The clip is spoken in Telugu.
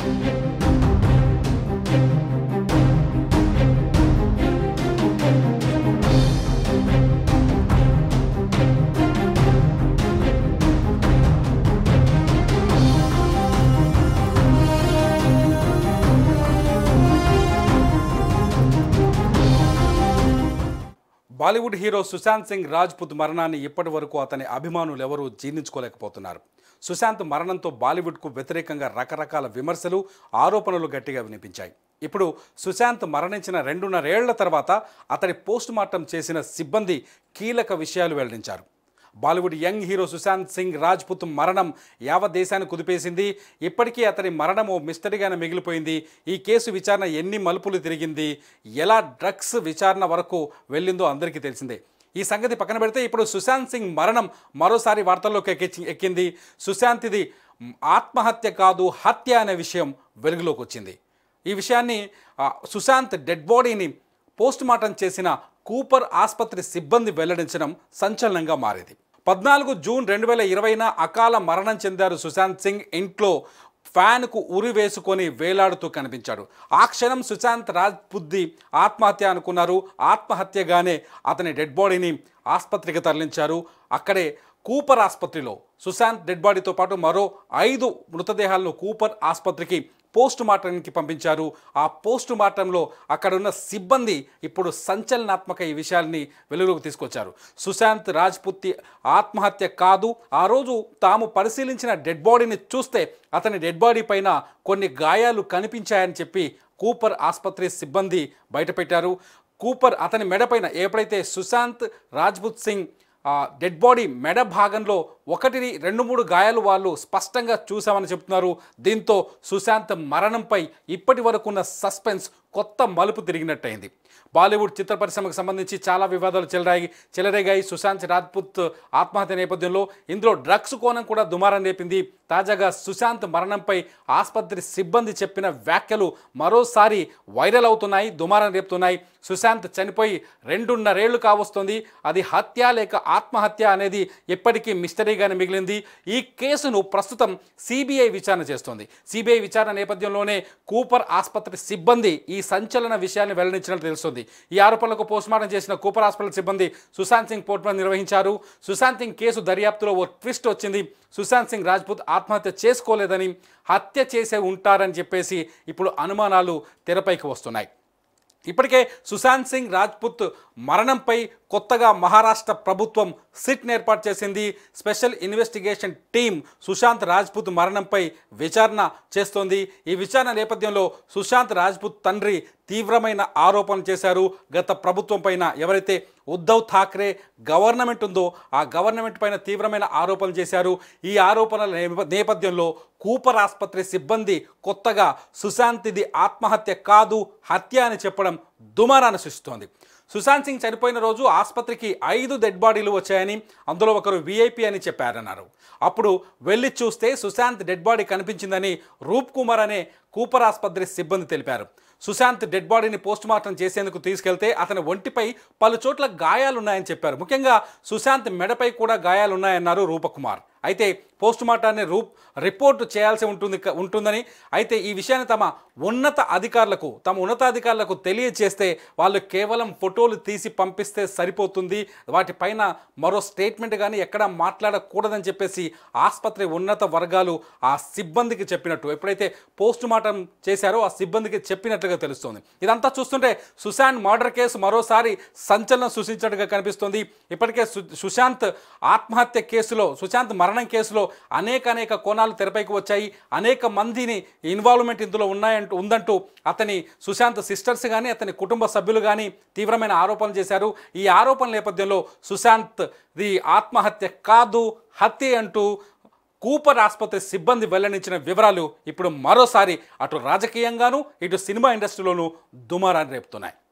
బాలీవుడ్ హీరో సుశాంత్ సింగ్ రాజ్పుత్ మరణాన్ని ఇప్పటి వరకు అతని అభిమానులు ఎవరూ జీర్ణించుకోలేకపోతున్నారు సుశాంత్ మరణంతో బాలీవుడ్కు వ్యతిరేకంగా రకరకాల విమర్శలు ఆరోపణలు గట్టిగా వినిపించాయి ఇప్పుడు సుశాంత్ మరణించిన రెండున్నరేళ్ల తర్వాత అతడి పోస్ట్ మార్టం చేసిన సిబ్బంది కీలక విషయాలు వెల్లడించారు Bollywood young hero Sushant Singh Rajput మరణం యావత్ దేశాన్ని కుదిపేసింది ఇప్పటికీ అతని మరణం ఓ మిస్టరీగానే మిగిలిపోయింది ఈ కేసు విచారణ ఎన్ని మలుపులు తిరిగింది ఎలా డ్రగ్స్ విచారణ వరకు వెళ్ళిందో అందరికీ తెలిసిందే ఈ సంగతి పక్కన పెడితే ఇప్పుడు సుశాంత్ సింగ్ మరణం మరోసారి వార్తల్లోకి ఎక్కి ఎక్కింది సుశాంత్ ఇది ఆత్మహత్య కాదు హత్య అనే విషయం వెలుగులోకి వచ్చింది ఈ విషయాన్ని ఆ, సుశాంత్ డెడ్ బాడీని పోస్ట్ మార్టం చేసిన కూపర్ ఆసుపత్రి సిబ్బంది వెల్లడించడం సంచలనంగా మారింది పద్నాలుగు జూన్ రెండు వేల ఇరవైన అకాల మరణం చెందారు సుశాంత్ సింగ్ ఇంట్లో ఫ్యాన్కు ఉరి వేసుకొని వేలాడుతూ కనిపించాడు ఆ క్షణం సుశాంత్ రాజ్పుద్ది ఆత్మహత్య అనుకున్నారు ఆత్మహత్యగానే అతని డెడ్ బాడీని ఆసుపత్రికి తరలించారు అక్కడే కూపర్ ఆసుపత్రిలో సుశాంత్ డెడ్ బాడీతో పాటు మరో ఐదు మృతదేహాలను కూపర్ ఆసుపత్రికి పోస్ట్ మార్టంకి పంపించారు ఆ పోస్ట్ మార్టంలో అక్కడున్న సిబ్బంది ఇప్పుడు సంచలనాత్మక ఈ విషయాల్ని వెలుగులోకి తీసుకొచ్చారు సుశాంత్ రాజ్పుత్తి ఆత్మహత్య కాదు ఆ రోజు తాము పరిశీలించిన డెడ్ బాడీని చూస్తే అతని డెడ్ బాడీ పైన కొన్ని గాయాలు కనిపించాయని చెప్పి కూపర్ ఆసుపత్రి సిబ్బంది బయటపెట్టారు కూపర్ అతని మెడపైన ఎప్పుడైతే సుశాంత్ రాజ్పుత్ సింగ్ ఆ డెడ్ బాడీ మెడ భాగంలో ఒకటి రెండు మూడు గాయాలు వాళ్ళు స్పష్టంగా చూసామని చెప్తున్నారు దీంతో సుశాంత్ మరణంపై ఇప్పటి వరకు ఉన్న సస్పెన్స్ కొత్త మలుపు తిరిగినట్టయింది బాలీవుడ్ చిత్ర పరిశ్రమకు సంబంధించి చాలా వివాదాలు చెలరాయి చెలరేగాయి సుశాంత్ రాజ్పుత్ ఆత్మహత్య నేపథ్యంలో ఇందులో డ్రగ్స్ కోణం కూడా దుమారం రేపింది తాజాగా సుశాంత్ మరణంపై ఆసుపత్రి సిబ్బంది చెప్పిన వ్యాఖ్యలు మరోసారి వైరల్ అవుతున్నాయి దుమారం రేపుతున్నాయి సుశాంత్ చనిపోయి రెండున్నరేళ్లు కావస్తుంది అది హత్య లేక ఆత్మహత్య అనేది ఎప్పటికీ మిస్టరీగానే మిగిలింది ఈ కేసును ప్రస్తుతం సిబిఐ విచారణ చేస్తోంది సిబిఐ విచారణ నేపథ్యంలోనే కూపర్ ఆసుపత్రి సిబ్బంది ఈ సంచలన విషయాన్ని వెల్లడించినట్టు తెలుస్తుంది ఈ ఆరోపణలకు పోస్టుమార్టం చేసిన కూపర్ హాస్పిటల్ సిబ్బంది సుశాంత్ సింగ్ పోర్ట్మాన్ నిర్వహించారు సుశాంత్ సింగ్ కేసు దర్యాప్తులో ఓ ట్విస్ట్ వచ్చింది సుశాంత్ సింగ్ రాజ్పుత్ ఆత్మహత్య చేసుకోలేదని హత్య చేసే ఉంటారని చెప్పేసి ఇప్పుడు అనుమానాలు తెరపైకి వస్తున్నాయి ఇప్పటికే సుశాంత్ సింగ్ రాజ్పుత్ మరణంపై కొత్తగా మహారాష్ట్ర ప్రభుత్వం సిట్ని ఏర్పాటు చేసింది special investigation team Sushant Rajput మరణంపై విచారణ చేస్తోంది ఈ విచారణ నేపథ్యంలో సుశాంత్ రాజ్పుత్ తండ్రి తీవ్రమైన ఆరోపణలు చేశారు గత ప్రభుత్వం పైన ఎవరైతే ఉద్ధవ్ ఠాక్రే గవర్నమెంట్ ఉందో ఆ గవర్నమెంట్ పైన తీవ్రమైన ఆరోపణలు చేశారు ఈ ఆరోపణల నేప- నేపథ్యంలో కూపర్ ఆసుపత్రి సిబ్బంది కొత్తగా సుశాంత్ ఇది ఆత్మహత్య కాదు హత్య అని చెప్పడం దుమారాన్ని సృష్టిస్తోంది సుశాంత్ సింగ్ చనిపోయిన రోజు ఆసుపత్రికి ఐదు డెడ్ బాడీలు వచ్చాయని అందులో ఒకరు విఐపి అని చెప్పారన్నారు అప్పుడు వెళ్ళి చూస్తే సుశాంత్ డెడ్ బాడీ కనిపించిందని రూప్ కుమార్ అనే కూపర్ ఆసుపత్రి సిబ్బంది తెలిపారు సుశాంత్ డెడ్ బాడీని పోస్ట్ మార్టం చేసేందుకు తీసుకెళ్తే అతని ఒంటిపై పలు చోట్ల గాయాలున్నాయని చెప్పారు ముఖ్యంగా సుశాంత్ మెడపై కూడా గాయాలున్నాయన్నారు రూపకుమార్ అయితే పోస్ట్ మార్టాన్ని రూప్ రిపోర్ట్ చేయాల్సి ఉంటుంది ఉంటుందని అయితే ఈ విషయాన్ని తమ ఉన్నత అధికారులకు తమ ఉన్నతాధికారులకు తెలియజేస్తే వాళ్ళు కేవలం ఫోటోలు తీసి పంపిస్తే సరిపోతుంది వాటిపైన మరో స్టేట్మెంట్ కానీ ఎక్కడ మాట్లాడకూడదని చెప్పేసి ఆసుపత్రి ఉన్నత వర్గాలు ఆ సిబ్బందికి చెప్పినట్టు ఎప్పుడైతే పోస్ట్ మార్టం చేశారో ఆ సిబ్బందికి చెప్పినట్లుగా తెలుస్తోంది ఇదంతా చూస్తుంటే సుశాంత్ మర్డర్ కేసు మరోసారి సంచలనం సృష్టించినట్టుగా కనిపిస్తోంది ఇప్పటికే సు- సుశాంత్ ఆత్మహత్య కేసులో సుశాంత్ మరణం కేసులో అనేక అనేక కోణాలు తెరపైకి వచ్చాయి అనేక మందిని ఇన్వాల్వ్మెంట్ ఇందులో ఉన్నాయంటూ ఉందంటూ అతని సుశాంత్ సిస్టర్స్ కానీ అతని కుటుంబ సభ్యులు కానీ తీవ్రమైన ఆరోపణలు చేశారు ఈ ఆరోపణల నేపథ్యంలో సుశాంత్ ది ఆత్మహత్య కాదు హత్య అంటూ కూపర్ ఆసుపత్రి సిబ్బంది వెల్లడించిన వివరాలు ఇప్పుడు మరోసారి అటు రాజకీయంగాను ఇటు సినిమా ఇండస్ట్రీలోనూ దుమారాన్ని రేపుతున్నాయి